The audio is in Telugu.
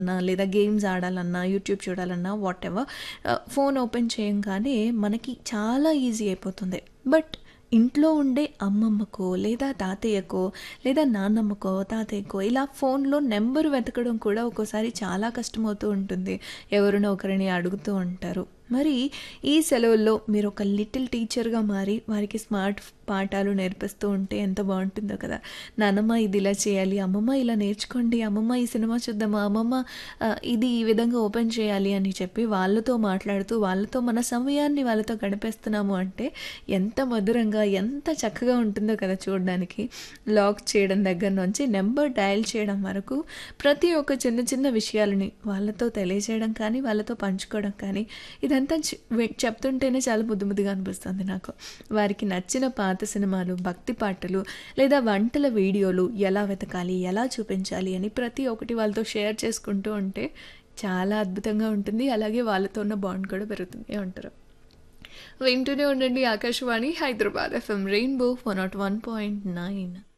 అన్నా, లేదా గేమ్స్ ఆడాలన్నా, యూట్యూబ్ చూడాలన్నా వాటెవర్ ఆహ్, ఫోన్ ఓపెన్ చేయంగానే మనకి చాలా ఈజీ అయిపోతుంది. బట్ ఇంట్లో ఉండే అమ్మమ్మకో, లేదా తాతయ్యకో, లేదా నాన్నమ్మకో, తాతయ్యకో ఇలా ఫోన్‌లో నంబర్ వెతకడం కూడా ఒక్కోసారి చాలా కష్టమవుతూ ఉంటుంది. ఎవరినో ఒకరిని అడుగుతూ ఉంటారు. మరి ఈ సెలవుల్లో మీరొక లిటిల్ టీచర్‌గా మారి వారికి స్మార్ట్ పాఠాలు నేర్పిస్తూ ఉంటే ఎంత బావుంటుందో కదా! నానమ్మ ఇది ఇలా చేయాలి, అమ్మమ్మ ఇలా నేర్చుకోండి, అమ్మమ్మ ఈ సినిమా చూద్దామా, అమ్మమ్మ ఆహ్, ఇది ఈ విధంగా ఓపెన్ చేయాలి అని చెప్పి వాళ్ళతో మాట్లాడుతూ, వాళ్ళతో మన సమయాన్ని వాళ్ళతో గడిపేస్తున్నాము అంటే ఎంత మధురంగా, ఎంత చక్కగా ఉంటుందో కదా చూడడానికి. లాక్ చేయడం దగ్గర నుంచి నంబర్ డయల్ చేయడం వరకు ప్రతి ఒక్క చిన్న చిన్న విషయాలని వాళ్ళతో తెలియజేయడం కానీ, వాళ్ళతో పంచుకోవడం కానీ ఇదంతా చ్ వె చెప్తుంటేనే చాలా ముద్దు ముద్దుగా అనిపిస్తుంది నాకు. వారికి నచ్చిన పాత సినిమాలు, భక్తి పాటలు లేదా వంటల వీడియోలు ఎలా వెతకాలి, ఎలా చూపించాలి అని ప్రతి ఒక్కటి వాళ్ళతో షేర్ చేసుకుంటూ ఉంటే చాలా అద్భుతంగా ఉంటుంది. అలాగే వాళ్ళతో ఉన్న బాండ్ కూడా పెరుగుతుంది ఏమంటారు? వింటూనే ఉండండి ఆకాశవాణి హైదరాబాద్ ఎఫ్ఎం రెయిన్బో 101.9